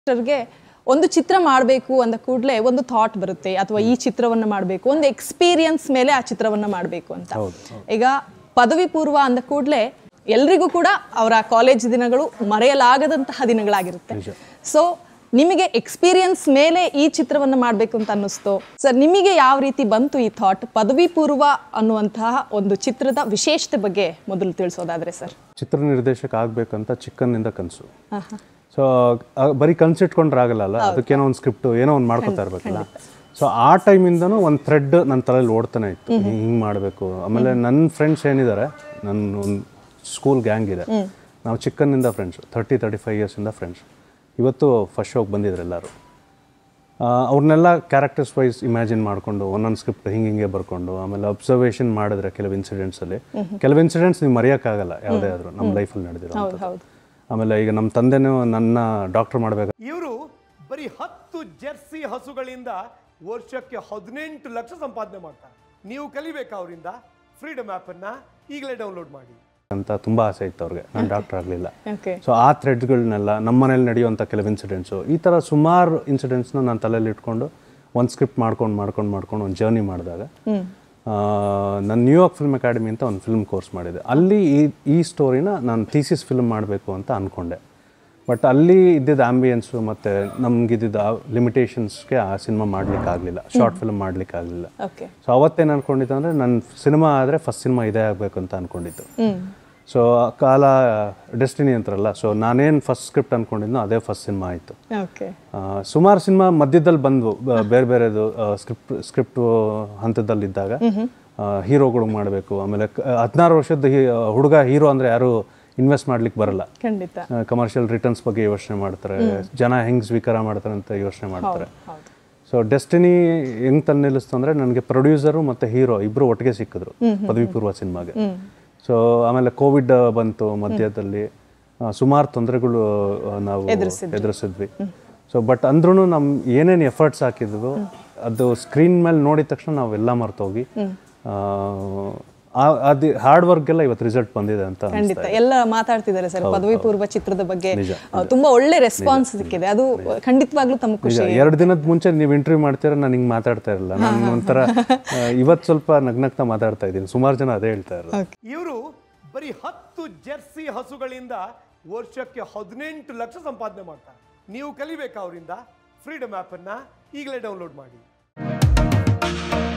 ಡೈರೆಕ್ಟರ್ಗೆ ಒಂದು ಚಿತ್ರ ಮಾಡಬೇಕು ಅಂದ ಕೂಡಲೇ ಒಂದು ಥಾಟ್ ಬರುತ್ತೆ ಅಥವಾ ಈ ಚಿತ್ರವನ್ನು ಮಾಡಬೇಕು ಒಂದು ಎಕ್ಸ್ಪೀರಿಯನ್ಸ್ ಮೇಲೆ ಆ ಚಿತ್ರವನ್ನು ಮಾಡಬೇಕು ಅಂತ ಈಗ ಪದವಿ ಪೂರ್ವ ಅಂದ ಕೂಡಲೇ ಎಲ್ರಿಗೂ ಕೂಡ ಅವರ ಕಾಲೇಜ್ ದಿನಗಳು ಮರೆಯಲಾಗದಂತಹ ದಿನಗಳಾಗಿರುತ್ತೆ ಸೊ ನಿಮಗೆ ಎಕ್ಸ್ಪೀರಿಯನ್ಸ್ ಮೇಲೆ ಈ ಚಿತ್ರವನ್ನು ಮಾಡಬೇಕು ಅಂತ ಅನ್ನಿಸ್ತು ಸರ್ ನಿಮಗೆ ಯಾವ ರೀತಿ ಬಂತು ಈ ಥಾಟ್ ಪದವಿ ಪೂರ್ವ ಅನ್ನುವಂತಹ ಒಂದು ಚಿತ್ರದ ವಿಶೇಷತೆ ಬಗ್ಗೆ ಮೊದಲು ತಿಳಿಸೋದಾದ್ರೆ ಸರ್ ಚಿತ್ರ ನಿರ್ದೇಶಕ ಆಗ್ಬೇಕಂತ ಚಿಕ್ಕನ್ನಿಂದ ಕನಸು ಸೊ ಬರೀ ಕನ್ಸಿಟ್ಕೊಂಡ್ರೆ ಆಗಲ್ಲ ಅಲ್ಲ ಅದಕ್ಕೇನೋ ಒಂದು ಸ್ಕ್ರಿಪ್ಟ್ ಏನೋ ಒಂದು ಮಾಡ್ಕೊತಾ ಇರ್ಬೇಕಲ್ಲ ಸೊ ಆ ಟೈಮಿಂದನೂ ಒಂದು ಥ್ರೆಡ್ ನನ್ನ ತಲೆಯಲ್ಲಿ ಓಡ್ತಾನೆ ಇತ್ತು ಹಿಂಗೆ ಮಾಡಬೇಕು ಆಮೇಲೆ ನನ್ನ ಫ್ರೆಂಡ್ಸ್ ಏನಿದ್ದಾರೆ ನನ್ನ ಒಂದು ಸ್ಕೂಲ್ ಗ್ಯಾಂಗ್ ಇದೆ ನಾವು ಚಿಕ್ಕನ್ನಿಂದ ಫ್ರೆಂಡ್ಸ್ ತರ್ಟಿ ತರ್ಟಿ ಫೈವ್ ಇಯರ್ಸಿಂದ ಫ್ರೆಂಡ್ಸ್ ಇವತ್ತು ಫಸ್ಟ್ ಶೋಗೆ ಬಂದಿದ್ರು ಎಲ್ಲರೂ ಅವ್ರನ್ನೆಲ್ಲ ಕ್ಯಾರೆಕ್ಟರ್ಸ್ ವೈಸ್ ಇಮ್ಯಾಜಿನ್ ಮಾಡಿಕೊಂಡು ಒಂದೊಂದು ಸ್ಕ್ರಿಪ್ಟ್ ಹಿಂಗೆ ಹಿಂಗೆ ಬರ್ಕೊಂಡು ಆಮೇಲೆ ಅಬ್ಸರ್ವೇಷನ್ ಮಾಡಿದ್ರೆ ಕೆಲವು ಇನ್ಸಿಡೆಂಟ್ಸಲ್ಲಿ ಕೆಲವು ಇನ್ಸಿಡೆಂಟ್ಸ್ ನೀವು ಮರೆಯೋಕ್ಕಾಗಲ್ಲ ಯಾವುದೇ ಆದರೂ ನಮ್ಮ ಲೈಫಲ್ಲಿ ನಡೆದಿರೋ ಹೌದು ಹೌದು ಆಮೇಲೆ ಈಗ ನಮ್ಮ ತಂದೆನೂ ನನ್ನ ಡಾಕ್ಟರ್ ಮಾಡಬೇಕು ಇವರು ಬರೀ ಹತ್ತು ಜೆರ್ಸಿ ಹಸುಗಳಿಂದ ವರ್ಷಕ್ಕೆ ಹದಿನೆಂಟು ಲಕ್ಷ ಸಂಪಾದನೆ ಮಾಡ್ತಾರೆ ನೀವು ಕಲಿಬೇಕಾ ಅವರಿಂದ ಫ್ರೀಡಮ್ ಅನ್ನ ಈಗಲೇ ಡೌನ್ಲೋಡ್ ಮಾಡಿ ಅಂತ ತುಂಬ ಆಸೆ ಇತ್ತು ಅವ್ರಿಗೆ ನಾನು ಡಾಕ್ಟರ್ ಆಗಲಿಲ್ಲ ಓಕೆ ಸೊ ಆ ಥ್ರೆಡ್ಗಳನ್ನೆಲ್ಲ ನಮ್ಮ ಮನೇಲಿ ನಡೆಯುವಂಥ ಕೆಲವು ಇನ್ಸಿಡೆಂಟ್ಸು ಈ ಥರ ಸುಮಾರು ಇನ್ಸಿಡೆಂಟ್ಸ್ನ ನಾನು ತಲೆಯಲ್ಲಿ ಇಟ್ಕೊಂಡು ಒಂದು ಸ್ಕ್ರಿಪ್ಟ್ ಮಾಡ್ಕೊಂಡು ಮಾಡ್ಕೊಂಡು ಮಾಡ್ಕೊಂಡು ಒಂದು ಜರ್ನಿ ಮಾಡಿದಾಗ ನಾನು ನ್ಯೂಯಾರ್ಕ್ ಫಿಲ್ಮ್ ಅಕಾಡೆಮಿ ಅಂತ ಒಂದು ಫಿಲ್ಮ್ ಕೋರ್ಸ್ ಮಾಡಿದೆ ಅಲ್ಲಿ ಈ ಈ ಸ್ಟೋರಿನ ನಾನು ಥೀಸಿಸ್ ಫಿಲ್ಮ್ ಮಾಡಬೇಕು ಅಂತ ಅಂದ್ಕೊಂಡೆ ಬಟ್ ಅಲ್ಲಿ ಇದ್ದಿದ್ದ ಆಂಬಿಯನ್ಸು ಮತ್ತು ನಮಗಿದ್ದಿದ್ದ ಲಿಮಿಟೇಷನ್ಸ್ಗೆ ಆ ಸಿನಿಮಾ ಮಾಡ್ಲಿಕ್ಕೆ ಆಗಲಿಲ್ಲ ಶಾರ್ಟ್ ಫಿಲ್ಮ್ ಮಾಡ್ಲಿಕ್ಕೆ ಆಗಲಿಲ್ಲ ಓಕೆ ಸೊ ಅವತ್ತೇನು ಅನ್ಕೊಂಡಿದ್ದು ಅಂದರೆ ನನ್ನ ಸಿನಿಮಾ ಆದರೆ ಫಸ್ಟ್ ಸಿನಿಮಾ ಇದೇ ಆಗಬೇಕು ಅಂತ ಅಂದ್ಕೊಂಡಿದ್ದು ಸೊ ಕಾಲ ಡೆಸ್ಟಿನಿ ಅಂತಾರಲ್ಲ ಸೊ ನಾನೇನು ಫಸ್ಟ್ ಸ್ಕ್ರಿಪ್ಟ್ ಅಂದ್ಕೊಂಡಿದ್ನೋ ಅದೇ ಫಸ್ಟ್ ಸಿನಿಮಾ ಆಯಿತು ಓಕೆ ಸುಮಾರು ಸಿನಿಮಾ ಮಧ್ಯದಲ್ಲಿ ಬಂದ್ವು ಬ- ಬೇರೆ ಬೇರೆದು ಸ್ಕ್ರಿಪ್ಟ್ ಸ್ಕ್ರಿಪ್ಟ್ ಹಂತದಲ್ಲಿದ್ದಾಗ ಹೀರೋಗಳು ಮಾಡಬೇಕು ಆಮೇಲೆ ಹದಿನಾರು ವರ್ಷದ ಹಿ- ಹುಡುಗ ಹೀರೋ ಅಂದರೆ ಯಾರು ಇನ್ವೆಸ್ಟ್ ಮಾಡ್ಲಿಕ್ಕೆ ಬರಲ್ಲ ಖಂಡಿತ ಕಮರ್ಷಿಯಲ್ ರಿಟರ್ನ್ಸ್ ಬಗ್ಗೆ ಯೋಚನೆ ಮಾಡ್ತಾರೆ ಜನ ಹೆಂಗೆ ಸ್ವೀಕಾರ ಮಾಡ್ತಾರೆ ಅಂತ ಯೋಚನೆ ಮಾಡ್ತಾರೆ ಹೌದು ಸೊ ಡೆಸ್ಟಿನಿ ಹೆಂಗ್ ತಂದು ನಿಲ್ಲಿಸ್ತು ಅಂದ್ರೆ ನನಗೆ ಪ್ರೊಡ್ಯೂಸರು ಮತ್ತೆ ಹೀರೋ ಇಬ್ರು ಒಟ್ಟಿಗೆ ಸಿಕ್ಕಿದ್ರು ಪದವಿ ಪೂರ್ವ ಸಿನಿಮಾಗೆ ಸೊ ಆಮೇಲೆ ಕೋವಿಡ್ ಬಂತು ಮಧ್ಯದಲ್ಲಿ ಸುಮಾರು ತೊಂದರೆಗಳು ನಾವು ಎದುರಿಸಿದ್ವಿ ಸೊ ಬಟ್ ಅಂದ್ರೂ ನಮ್ ಏನೇನು ಎಫರ್ಟ್ಸ್ ಹಾಕಿದ್ವು ಅದು ಸ್ಕ್ರೀನ್ ಮೇಲೆ ನೋಡಿದ ತಕ್ಷಣ ನಾವೆಲ್ಲ ಮರ್ತೋಗಿ ಅದು ಹಾರ್ಡ್ ವರ್ಕ್ಗೆಲ್ಲ ಇವತ್ತು ರಿಸಲ್ಟ್ ಬಂದಿದೆ ಅಂತ ಅನ್ಸುತ್ತೆ. ಖಂಡಿತ ಎಲ್ಲ ಮಾತಾಡ್ತಿದ್ದಾರೆ ಸರ್ ಪದವಿ ಪೂರ್ವ ಚಿತ್ರದ ಬಗ್ಗೆ ಆ, ತುಂಬಾ ಒಳ್ಳೆ ರೆಸ್ಪಾನ್ಸ್ ಸಿಕ್ಕಿದೆ ಅದು ಖಂಡಿತವಾಗ್ಲೂ ತಮ್ಮ ಖುಷಿ ಈಗ ಎರಡು ದಿನದ ಮುಂಚೆ ನೀವು ಇಂಟರ್ವ್ಯೂ ಮಾಡ್ತೀರ ನಾನು ಹಿಂಗೆ ಮಾತಾಡ್ತಾ ಇರಲ್ಲ ನಾನು ಒಂಥರ ಇವತ್ತು ಸ್ವಲ್ಪ ನಗ್ನಗ್ತಾ ಮಾತಾಡ್ತಾ ಇದ್ದೀನಿ ಸುಮಾರು ಜನ ಅದೇ ಹೇಳ್ತಾ ಇರೋದು ಇವರು ಬರೀ ಹತ್ತು ಜೆರ್ಸಿ ಹಸುಗಳಿಂದ ವರ್ಷಕ್ಕೆ ಹದಿನೆಂಟು ಲಕ್ಷ ಸಂಪಾದನೆ ಮಾಡ್ತಾರೆ ನೀವು ಕಲಿಬೇಕಾ ಅವರಿಂದ ಫ್ರೀಡಮ್ ಅನ್ನ ಈಗಲೇ ಡೌನ್ಲೋಡ್ ಮಾಡಿ